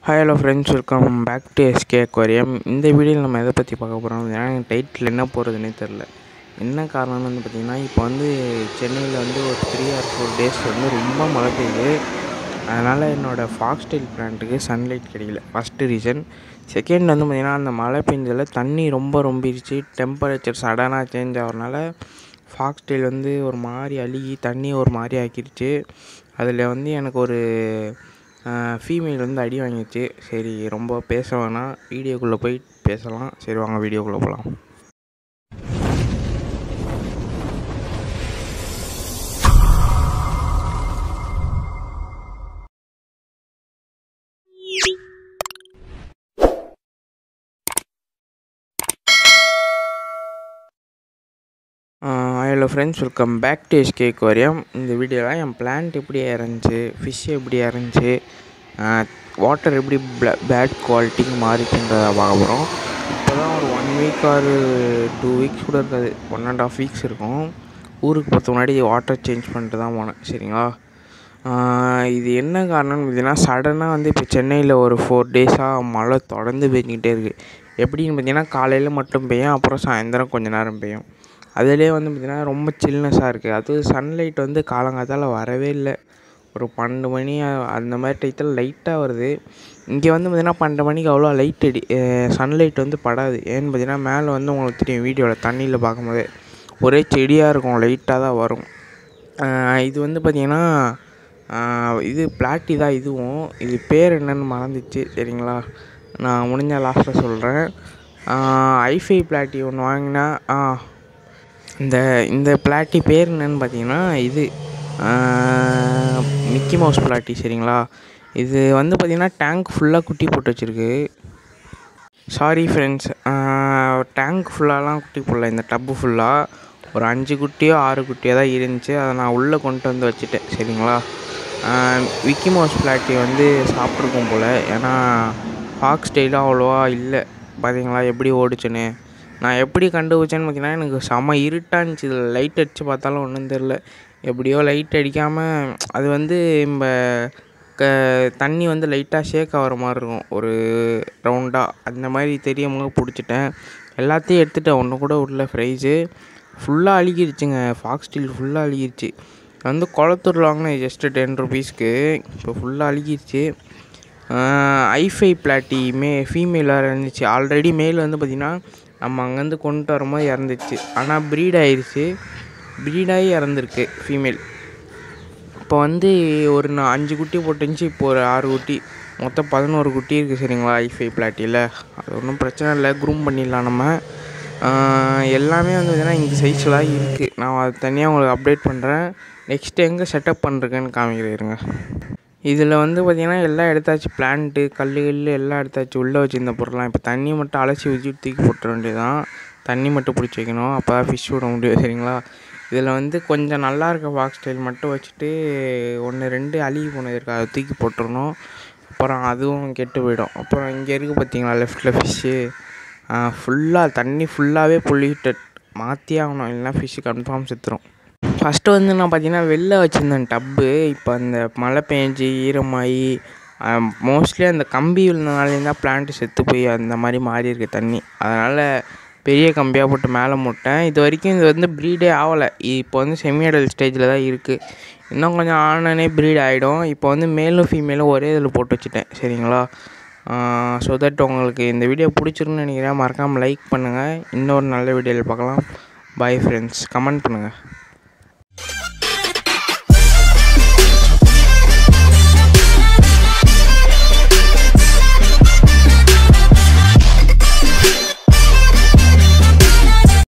hi hello friends welcome back to SK aquarium இந்த வீடியோவில் நம்ம எதை பற்றி பார்க்க போகிறோம் ஏன்னா எனக்கு டைட்டில் என்ன போகிறதுனே தெரில என்ன காரணம்னு வந்து பார்த்திங்கன்னா இப்போ வந்து சென்னையில் வந்து ஒரு த்ரீ ஆர் ஃபோர் டேஸ் வந்து ரொம்ப மழை பெய்யுது அதனால் என்னோடய ஃபாக்ஸ்டைல் பிளான்ட்டுக்கு சன்லைட் கிடைக்கல ஃபஸ்ட்டு ரீசன் செகண்ட் வந்து பார்த்திங்கன்னா அந்த மழை பெஞ்சதில் தண்ணி ரொம்ப ரொம்பிடுச்சு டெம்பரேச்சர் சடனாக சேஞ்ச் ஆகிறனால ஃபாக்ஸ்டைல் வந்து ஒரு மாதிரி அழுகி தண்ணி ஒரு மாதிரி ஆக்கிடுச்சு அதில் வந்து எனக்கு ஒரு ஃபீமேல் வந்து அடி வாங்கிடுச்சு சரி ரொம்ப பேச வேணாம் வீடியோக்குள்ளே போய் பேசலாம் சரி வாங்க வீடியோக்குள்ளே போகலாம் hello friends welcome back to SK aquarium இந்த வீடியோவில் என் பிளான்ட் எப்படி இறந்துச்சு ஃபிஷ் எப்படி இறந்துச்சு வாட்டர் எப்படி பேட் குவாலிட்டிக்கு மாறிச்சுன்றதை பார்க்க போகிறோம் இப்போ தான் ஒரு one week or two weeks கூட இருக்காது ஒன் அண்ட் ஆஃப் வீக்ஸ் இருக்கும் ஊருக்கு போகிறது முன்னாடி வாட்டர் சேஞ்ச் பண்ணிட்டு தான் போனேன் சரிங்களா இது என்ன காரணம்னு பார்த்தீங்கன்னா சடனாக வந்து இப்போ சென்னையில் ஒரு ஃபோர் டேஸாக மழை தொடர்ந்து பெஞ்சிக்கிட்டே இருக்குது எப்படின்னு பார்த்தீங்கன்னா காலையில் மட்டும் பெய்யும் அப்புறம் சாயந்தரம் கொஞ்சம் நேரம் பெய்யும் அதிலே வந்து பார்த்திங்கன்னா ரொம்ப சில்னஸாக இருக்குது அதுவும் சன்லைட் வந்து காலங்காத்தால் வரவே இல்லை ஒரு பன்னெண்டு மணி அந்த மாதிரி டயத்தில் லைட்டாக வருது இங்கே வந்து பார்த்திங்கன்னா பன்னெண்டு மணிக்கு அவ்வளோ லைட் அடி சன்லைட் வந்து படாது ஏன்னு பார்த்தீங்கன்னா மேலே வந்து உங்களுக்கு தெரியும் வீடியோவில் தண்ணியில் பார்க்கும்போதே ஒரே செடியாக இருக்கும் லைட்டாக தான் வரும் இது வந்து பார்த்திங்கன்னா இது பிளாட்டி தான் இதுவும் இது பேர் என்னன்னு மறந்துச்சு சரிங்களா நான் முடிஞ்ச லாஸ்ட்டில் சொல்கிறேன் ஐஃபை பிளாட்டி ஒன்று வாங்கினா இந்த இந்த பிளாட்டி பேர் என்னன்னு பார்த்தீங்கன்னா இது மிக்கி மவுஸ் பிளாட்டி சரிங்களா இது வந்து பார்த்திங்கன்னா டேங்க் ஃபுல்லாக குட்டி போட்டு வச்சுருக்கு சாரி ஃப்ரெண்ட்ஸ் டேங்க் ஃபுல்லாலாம் குட்டி போடல இந்த டப்பு ஃபுல்லாக ஒரு அஞ்சு குட்டியோ ஆறு குட்டியோ தான் இருந்துச்சு அதை நான் உள்ளே கொண்டு வந்து வச்சுட்டேன் சரிங்களா விக்கி மவுஸ் பிளாட்டி வந்து சாப்பிட்ருக்கோம் போல் ஏன்னா ஃபாக்ஸ் ஸ்டைலும் அவ்வளோவா இல்லை பார்த்தீங்களா எப்படி ஓடுச்சுன்னு நான் எப்படி கண்டுபிடிச்சேன்னு பார்த்தீங்கன்னா எனக்கு செம்ம இருட்டாக இருந்துச்சு இதில் லைட் அடித்து பார்த்தாலும் ஒன்றும் தெரில எப்படியோ லைட் அடிக்காமல் அது வந்து நம்ம க தண்ணி வந்து லைட்டாக ஷேக் ஆகிற மாதிரி இருக்கும் ஒரு ரவுண்டாக அந்த மாதிரி தெரியும் போது பிடிச்சிட்டேன் எல்லாத்தையும் எடுத்துகிட்டேன் ஒன்று கூட உள்ள ஃப்ரைஸு ஃபுல்லாக அழுகிருச்சுங்க ஃபாக்ஸ் ஸ்டீல் ஃபுல்லாக அழுகிருச்சு வந்து குளத்தூரில் வாங்கினேன் ஜஸ்ட்டு டென் ருபீஸ்க்கு இப்போ ஃபுல்லாக அழுகிருச்சு ஐஃபை பிளாட்டி மே ஃபீமேலாக இருந்துச்சு ஆல்ரெடி மேல் வந்து பார்த்திங்கன்னா நம்ம அங்கேருந்து கொண்டு வரும்போது இறந்துச்சு ஆனால் ப்ரீட் ஆயிடுச்சு ப்ரீடாகி இறந்துருக்கு ஃபீமேல் இப்போ வந்து ஒரு நான் அஞ்சு குட்டி போட்டுருந்துச்சு இப்போ ஒரு ஆறு குட்டி மொத்தம் பதினோரு குட்டி இருக்குது சரிங்களா ஐஃபை பிளாட்டியில் அது ஒன்றும் பிரச்சனை இல்லை க்ரூம் பண்ணிடலாம் நம்ம எல்லாமே வந்து பார்த்திங்கன்னா இந்த சைஸில் தான் இருக்குது நான் அது தனியாக உங்களுக்கு அப்டேட் பண்ணுறேன் நெக்ஸ்ட்டு எங்கே செட்டப் பண்ணுறேன்னு காமிக்கிறேங்க இதில் வந்து பார்த்திங்கன்னா எல்லாம் எடுத்தாச்சு பிளான்ட்டு கல் கல் எல்லாம் எடுத்தாச்சு உள்ளே வச்சுருந்த பொருள்லாம் இப்போ தண்ணி மட்டும் அலசி வச்சுட்டு தூக்கி போட்டுற வேண்டியதான் தண்ணி மட்டும் பிடிச்சி வைக்கணும் அப்போ தான் ஃபிஷ் விட முடியும் சரிங்களா இதில் வந்து கொஞ்சம் நல்லா இருக்க பாக்ஸ் ஸ்டைல் மட்டும் வச்சுட்டு ஒன்று ரெண்டு அழுகி போனது இருக்குது அதை தூக்கி போட்டுடணும் அப்புறம் அதுவும் கெட்டு போயிடும் அப்புறம் இங்கே இருக்குது பார்த்தீங்களா லெஃப்ட்டில் ஃபிஷ்ஷு ஃபுல்லாக தண்ணி ஃபுல்லாகவே பொல்யூட்டட் மாற்றியே ஆகணும் இல்லைனா ஃபிஷ்ஷு கன்ஃபார்ம் செத்துரும் ஃபஸ்ட்டு வந்து நான் பார்த்தீங்கன்னா வெளில வச்சுருந்தேன் டப்பு இப்போ அந்த மழை பெஞ்சி ஈரமாகி மோஸ்ட்லி அந்த கம்பி விழுந்தனாலேருந்து தான் பிளான்ட்டு செத்து போய் அந்த மாதிரி மாறி இருக்குது தண்ணி அதனால் பெரிய கம்பியாக போட்டு மேலே மூட்டேன் இது வரைக்கும் இது வந்து ப்ரீடே ஆகலை இப்போ வந்து செமியடல் ஸ்டேஜில் தான் இருக்குது இன்னும் கொஞ்சம் ஆனனே ப்ரீட் ஆகிடும் இப்போ வந்து மேலும் ஃபீமேலும் ஒரே இதில் போட்டு வச்சுட்டேன் சரிங்களா ஸோ தட் உங்களுக்கு இந்த வீடியோ பிடிச்சிருக்குன்னு நினைக்கிறேன் மறக்காமல் லைக் பண்ணுங்கள் இன்னொரு நல்ல வீடியோவில் பார்க்கலாம் பாய் ஃப்ரெண்ட்ஸ் கமெண்ட் பண்ணுங்கள்